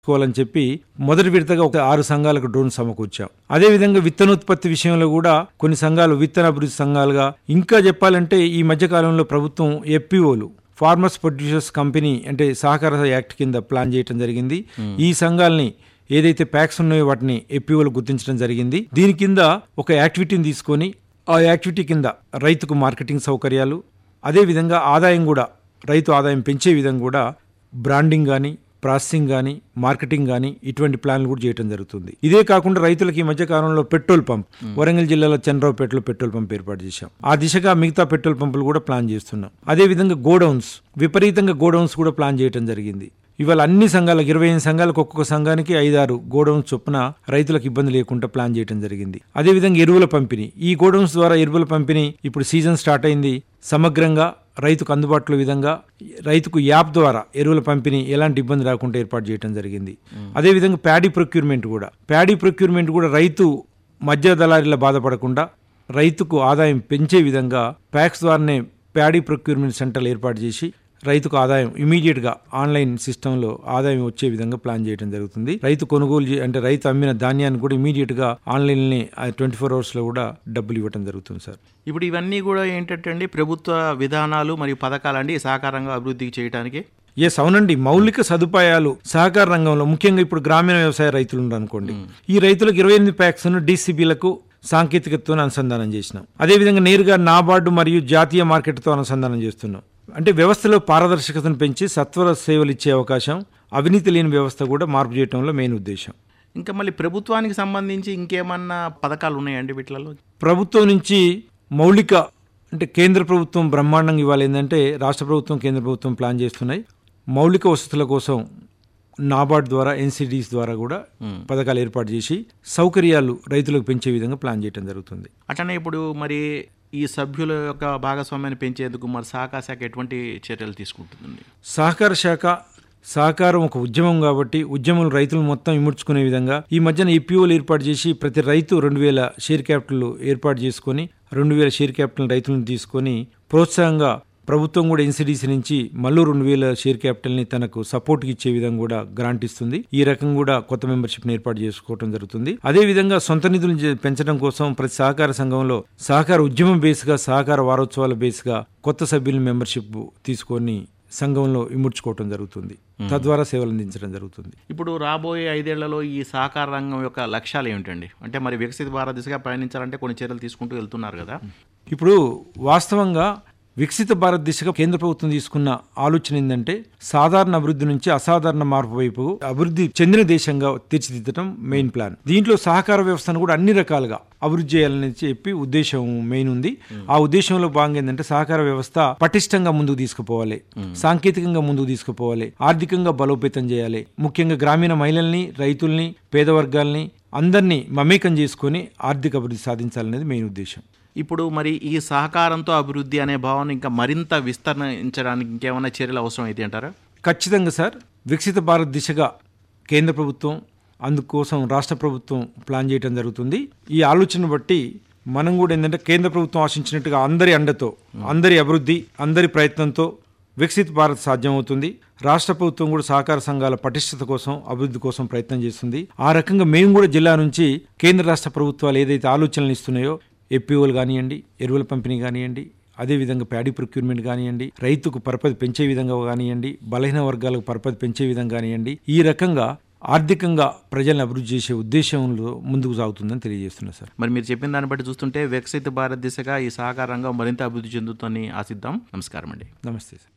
కోవాలని చెప్పి మొదటి విడతగా ఒక ఆరు సంఘాలకు డ్రోన్ సమకూర్చాం అదేవిధంగా విత్తనోత్పత్తి విషయంలో కూడా కొన్ని సంఘాలు విత్తన అభివృద్ధి సంఘాలుగా ఇంకా చెప్పాలంటే ఈ మధ్య కాలంలో ప్రభుత్వం ఎఫ్పిఓలు ఫార్మర్స్ ప్రొడ్యూసర్స్ కంపెనీ అంటే సహకార యాక్ట్ కింద ప్లాన్ చేయడం జరిగింది ఈ సంఘాలని ఏదైతే ప్యాక్స్ ఉన్నాయో వాటిని ఎఫ్పిఓలు గుర్తించడం జరిగింది దీని కింద ఒక యాక్టివిటీని తీసుకొని ఆ యాక్టివిటీ కింద రైతుకు మార్కెటింగ్ సౌకర్యాలు అదేవిధంగా ఆదాయం కూడా రైతు ఆదాయం పెంచే విధంగా కూడా బ్రాండింగ్ కానీ ప్రాసెసింగ్ కానీ మార్కెటింగ్ కానీ ఇటువంటి ప్లాన్లు కూడా చేయడం జరుగుతుంది ఇదే కాకుండా రైతులకు ఈ మధ్య కాలంలో పెట్రోల్ పంప్ వరంగల్ జిల్లాలో చంద్రరావుపేటలో పెట్రోల్ పంప్ ఏర్పాటు చేశాం ఆ దిశగా మిగతా పెట్రోల్ పంపులు కూడా ప్లాన్ చేస్తున్నాం అదే విధంగా గోడౌన్స్ విపరీతంగా గోడౌన్స్ కూడా ప్లాన్ చేయడం జరిగింది ఇవాళ అన్ని సంఘాలకు ఇరవై ఐదు సంఘాలకు ఒక్కొక్క సంఘానికి ఐదారు గోడౌన్స్ చొప్పున రైతులకు ఇబ్బంది లేకుండా ప్లాన్ చేయడం జరిగింది అదేవిధంగా ఎరువుల పంపిణీ ఈ గోడౌన్స్ ద్వారా ఎరువుల పంపిణీ ఇప్పుడు సీజన్ స్టార్ట్ అయింది సమగ్రంగా రైతుకు అందుబాటులో విధంగా రైతుకు యాప్ ద్వారా ఎరువుల పంపిణీ ఎలాంటి ఇబ్బంది రాకుండా ఏర్పాటు చేయడం జరిగింది అదేవిధంగా ప్యాడీ ప్రొక్యూర్మెంట్ కూడా ప్యాడీ ప్రొక్యూర్మెంట్ కూడా రైతు మధ్య దళారీల బాధపడకుండా రైతుకు ఆదాయం పెంచే విధంగా ప్యాక్స్ ద్వారానే ప్యాడీ ప్రొక్యూర్మెంట్ సెంటర్లు ఏర్పాటు చేసి రైతుకు ఆదాయం ఇమీడియట్ గా ఆన్లైన్ సిస్టంలో ఆదాయం వచ్చే విధంగా ప్లాన్ చేయడం జరుగుతుంది రైతు కొనుగోలు చే- అంటే రైతు అమ్మిన ధాన్యాన్ని కూడా ఇమీడియట్ గా ఆన్లైన్ ట్వంటీ ఫోర్ అవర్స్ లో కూడా డబ్బులు ఇవ్వడం జరుగుతుంది సార్ ఇప్పుడు ఇవన్నీ కూడా ఏంటంటే అండి ప్రభుత్వ విధానాలు మరియు పథకాలండి సహకారంగా అభివృద్ధి చేయడానికి ఎస్ అవునండి మౌలిక సదుపాయాలు సహకార రంగంలో ముఖ్యంగా ఇప్పుడు గ్రామీణ వ్యవసాయ రైతులు ఉన్నారు అనుకోండి ఈ రైతులకు ఇరవై ఎనిమిది ప్యాక్స్ డీసీబీలకు సాంకేతికతతో అనుసంధానం చేసినాం అదేవిధంగా నేరుగా నాబార్డు మరియు జాతీయ మార్కెట్తో అనుసంధానం చేస్తున్నాం అంటే వ్యవస్థలో పారదర్శకతను పెంచి సత్వర సేవలు ఇచ్చే అవకాశం అవినీతి లేని వ్యవస్థ కూడా మార్పు చేయడంలో మెయిన్ ఉద్దేశం ఇంకా మళ్ళీ ప్రభుత్వానికి సంబంధించి ఇంకేమన్నా పథకాలు ఉన్నాయండి వీటిలలో ప్రభుత్వం నుంచి మౌలిక అంటే కేంద్ర ప్రభుత్వం బ్రహ్మాండంగా ఇవ్వాలి ఏంటంటే రాష్ట్ర ప్రభుత్వం కేంద్ర ప్రభుత్వం ప్లాన్ చేస్తున్నాయి మౌలిక వసతుల కోసం నాబార్డ్ ద్వారా ఎన్సిడిస్ ద్వారా కూడా పథకాలు ఏర్పాటు చేసి సౌకర్యాలు రైతులకు పెంచే విధంగా ప్లాన్ చేయడం జరుగుతుంది అట్లనే ఇప్పుడు మరి ఈ సభ్యుల యొక్క భాగస్వామ్యాన్ని పెంచేందుకు మరి సహకార శాఖ ఎటువంటి చర్యలు తీసుకుంటుందండి సహకార శాఖ సహకారం ఒక ఉద్యమం కాబట్టి ఉద్యమం రైతులు మొత్తం ఇముడ్చుకునే విధంగా ఈ మధ్యన ఈపీఓలు ఏర్పాటు చేసి ప్రతి రైతు రెండు వేల షేర్ క్యాపిటల్ ఏర్పాటు చేసుకొని రెండు వేల షేర్ క్యాపిటల్ రైతులను తీసుకొని ప్రోత్సాహంగా ప్రభుత్వం కూడా ఎన్సిడిసి నుంచి మళ్ళీ రెండు వేల షేర్ క్యాపిటల్ ని తనకు సపోర్ట్ ఇచ్చే విధంగా కూడా గ్రాంట్ ఇస్తుంది ఈ రకం కూడా కొత్త మెంబర్షిప్ ని ఏర్పాటు చేసుకోవడం జరుగుతుంది అదే విధంగా సొంత నిధులు జ- పెంచడం కోసం ప్రతి సహకార సంఘంలో సహకార ఉద్యమం బేస్ గా సహకార వారోత్సవాల బేస్ గా కొత్త సభ్యుల మెంబర్షిప్ తీసుకొని సంఘంలో ఇముడ్చుకోవటం జరుగుతుంది తద్వారా సేవలు అందించడం జరుగుతుంది ఇప్పుడు రాబోయే ఐదేళ్లలో ఈ సహకార రంగం యొక్క లక్ష్యాలు ఏమిటండి అంటే మరి వికసిత భారత్ దిశగా ప్రయాణించాలంటే కొన్ని చర్యలు తీసుకుంటూ వెళ్తున్నారు కదా ఇప్పుడు వాస్తవంగా వికసిత భారత్ దిశగా కేంద్ర ప్రభుత్వం తీసుకున్న ఆలోచన ఏంటంటే సాధారణ అభివృద్ధి నుంచి అసాధారణ మార్పు వైపు అభివృద్ధి చెందిన దేశంగా తీర్చిదిద్దడం మెయిన్ ప్లాన్ దీంట్లో సహకార వ్యవస్థను కూడా అన్ని రకాలుగా అభివృద్ధి చేయాలని చెప్పి ఉద్దేశం మెయిన్ ఉంది ఆ ఉద్దేశంలో భాగంగా ఏంటంటే సహకార వ్యవస్థ పటిష్టంగా ముందుకు తీసుకుపోవాలి సాంకేతికంగా ముందుకు తీసుకుపోవాలి ఆర్థికంగా బలోపేతం చేయాలి ముఖ్యంగా గ్రామీణ మహిళల్ని రైతుల్ని పేద వర్గాల్ని అందరినీ మమేకం చేసుకొని ఆర్థిక అభివృద్ధి సాధించాలనేది మెయిన్ ఉద్దేశం ఇప్పుడు మరి ఈ సహకారంతో అభివృద్ధి అనే భావన ఇంకా మరింత విస్తరించడానికి ఇంకేమైనా చర్యలు అవసరం అయితే అంటారా ఖచ్చితంగా సార్ వికసిత భారత్ దిశగా కేంద్ర ప్రభుత్వం అందుకోసం రాష్ట్ర ప్రభుత్వం ప్లాన్ చేయడం జరుగుతుంది ఈ ఆలోచన బట్టి మనం కూడా ఏంటంటే కేంద్ర ప్రభుత్వం ఆశించినట్టుగా అందరి అండతో అందరి అభివృద్ధి అందరి ప్రయత్నంతో వికసిత్ భారత్ సాధ్యమవుతుంది రాష్ట్ర ప్రభుత్వం కూడా సహకార సంఘాల పటిష్టత కోసం అభివృద్ధి కోసం ప్రయత్నం చేస్తుంది ఆ రకంగా మేము కూడా జిల్లా నుంచి కేంద్ర రాష్ట్ర ప్రభుత్వాలు ఏదైతే ఆలోచనలు ఇస్తున్నాయో ఎపిఓలు కానివ్వండి ఎరువుల పంపిణీ కానివ్వండి అదేవిధంగా ప్యాడీ ప్రొక్యూర్మెంట్ కానివ్వండి రైతుకు పరపతి పెంచే విధంగా కానివ్వండి బలహీన వర్గాలకు పరపతి పెంచే విధంగా కానివ్వండి ఈ రకంగా ఆర్థికంగా ప్రజలను అభివృద్ధి చేసే ఉద్దేశంలో ముందుకు సాగుతుందని తెలియజేస్తున్నా సార్ మరి మీరు చెప్పిన దాన్ని బట్టి చూస్తుంటే వికసిత భారత్ దిశగా ఈ సహకార రంగం మరింత అభివృద్ధి చెందుతుందని ఆశిద్దాం నమస్కారం అండి నమస్తే సార్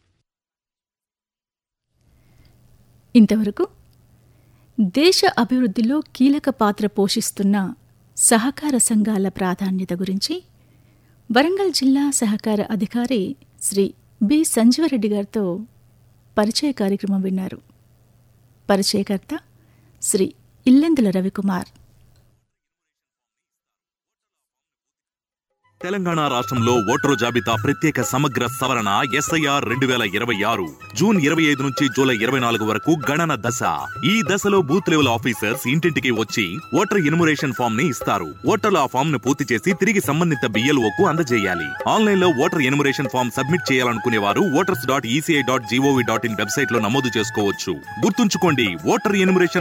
ఇంతవరకు దేశ అభివృద్ధిలో కీలక పాత్ర పోషిస్తున్న సహకార సంఘాల ప్రాధాన్యత గురించి వరంగల్ జిల్లా సహకార అధికారి శ్రీ బి సంజీవరెడ్డి గారితో పరిచయ కార్యక్రమం విన్నారు పరిచయకర్త శ్రీ ఇల్లెందుల రవికుమార్ తెలంగాణ రాష్ట్రంలో ఓటరు జాబితా ప్రత్యేక సమగ్ర సవరణ ఎస్ఐఆర్ రెండు వేల ఇరవై ఆరు జూన్ ఇరవై ఐదు నుంచి జూలై ఇరవై నాలుగు వరకు గణన దశ ఈ దశలో బూత్ లెవెల్ ఆఫీసర్స్ ఇంటింటికి వచ్చి ఓటర్ ఇనుమరేషన్ ఫామ్ ని ఇస్తారు ఓటర్లు ఆ ఫామ్ ను పూర్తి చేసి తిరిగి సంబంధిత బిఎల్ఓ కు అందజేయాలి ఆన్లైన్ లో ఓటర్ ఎనుమరేషన్ ఫామ్ సబ్మిట్ చేయాలనుకునే వారు voters dot ECI dot GOV dot in website లో నమోదు చేసుకోవచ్చు గుర్తుంచుకోండి ఓటర్ ఎనుమరేషన్